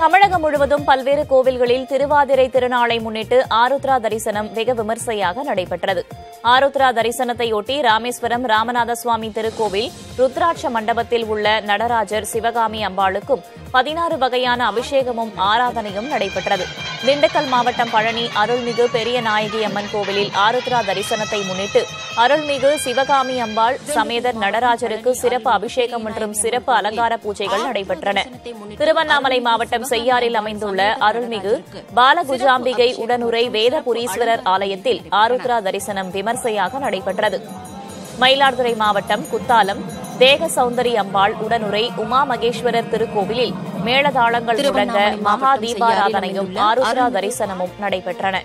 தமிழகம் முழுவதும் பல்வேறு கோவில்களில் திருவாதிரை திருநாளை முன்னிட்டு ஆருத்ரா தரிசனம் வெகு விமர்சையாக நடைபெற்றது ஆருத்ரா தரிசனத்தையொட்டி ராமேஸ்வரம் ராமநாத சுவாமி திருக்கோவில் ருத்ராட்ச மண்டபத்தில் உள்ள நடராஜர் சிவகாமி அம்பாளுக்கும் பதினாறு வகையான அபிஷேகமும் ஆராதனையும் நடைபெற்றது திண்டுக்கல் மாவட்டம் பழனி அருள்மிகு பெரிய நாயகி அம்மன் கோவிலில் ஆருத்ரா தரிசனத்தை முன்னிட்டு அருள்மிகு சிவகாமி அம்பாள் சமேதர் நடராஜருக்கு சிறப்பு அபிஷேகம் மற்றும் சிறப்பு அலங்கார பூஜைகள் நடைபெற்றன திருவண்ணாமலை மாவட்டம் செய்யாறில் அமைந்துள்ள அருள்மிகு பாலகுஜாம்பிகை உடனுரை வேதபுரீஸ்வரர் ஆலயத்தில் ஆருத்ரா தரிசனம் விமர்சையாக நடைபெற்றது மயிலாடுதுறை மாவட்டம் குத்தாலம் தேக சௌந்தரி அம்பாள் உடனுரை உமா மகேஸ்வரர் திருக்கோவிலில் மேளதாளங்கள் முழங்க திருவண்ணாமலை மகா மாவட்டம் தீபாராதனையும் செய்யாறில் ஆருத்ரா அருள்மிகு- தரிசனமும் நடைபெற்றன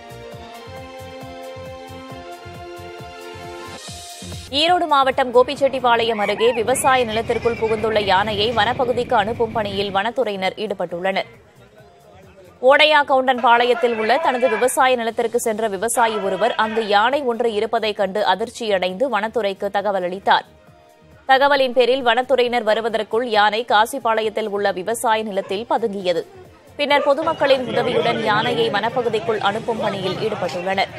ஈரோடு மாவட்டம் கோபிச்செட்டிப்பாளையம் அருகே விவசாய நிலத்திற்குள் புகுந்துள்ள யானையை வனப்பகுதிக்கு அனுப்பும் பணியில் வனத்துறையினர் ஈடுபட்டுள்ளனர் ஓடையா கவுண்டன் பாளையத்தில் உள்ள தனது விவசாய நிலத்திற்கு சென்ற விவசாயி ஒருவர் அங்கு யானை ஒன்று இருப்பதைக் கண்டு அதிர்ச்சியடைந்து வனத்துறைக்கு தகவல் அளித்தார் தகவலின் பேரில் வனத்துறையினர் வருவதற்குள் யானை காசிப்பாளையத்தில் உள்ள விவசாய நிலத்தில் பதுங்கியது பின்னர் பொதுமக்களின் உதவியுடன் யானையை வனப்பகுதிக்குள் அனுப்பும் பணியில் ஈடுபட்டுள்ளனர்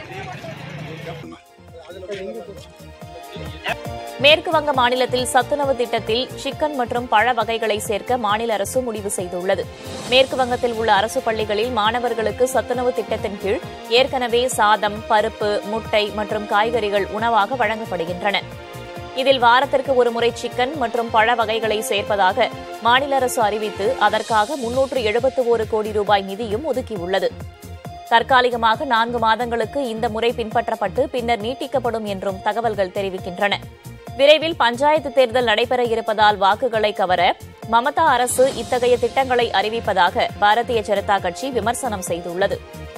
மேற்கு வங்க மாநிலத்தில் சத்துணவு திட்டத்தில் சிக்கன் மற்றும் பழ வகைகளை சேர்க்க மாநில அரசு முடிவு செய்துள்ளது மேற்கு வங்கத்தில் உள்ள அரசு பள்ளிகளில் மாணவர்களுக்கு சத்துணவு திட்டத்தின் கீழ் ஏற்கனவே சாதம் பருப்பு முட்டை மற்றும் காய்கறிகள் உணவாக வழங்கப்படுகின்றன இதில் வாரத்திற்கு ஒருமுறை சிக்கன் மற்றும் பழ வகைகளை சேர்ப்பதாக மாநில அரசு அறிவித்து அதற்காக முன்னூற்று எழுபத்து ஒரு கோடி ரூபாய் நிதியும் ஒதுக்கியுள்ளது தற்காலிகமாக நான்கு மாதங்களுக்கு இந்த முறை பின்பற்றப்பட்டு பின்னர் நீட்டிக்கப்படும் என்றும் தகவல்கள் தெரிவிக்கின்றன விரைவில் பஞ்சாயத்து தேர்தல் நடைபெற இருப்பதால் வாக்குகளை கவர மமதா அரசு இத்தகைய திட்டங்களை அறிவிப்பதாக பாரதிய ஜனதா கட்சி விமர்சனம் செய்துள்ளது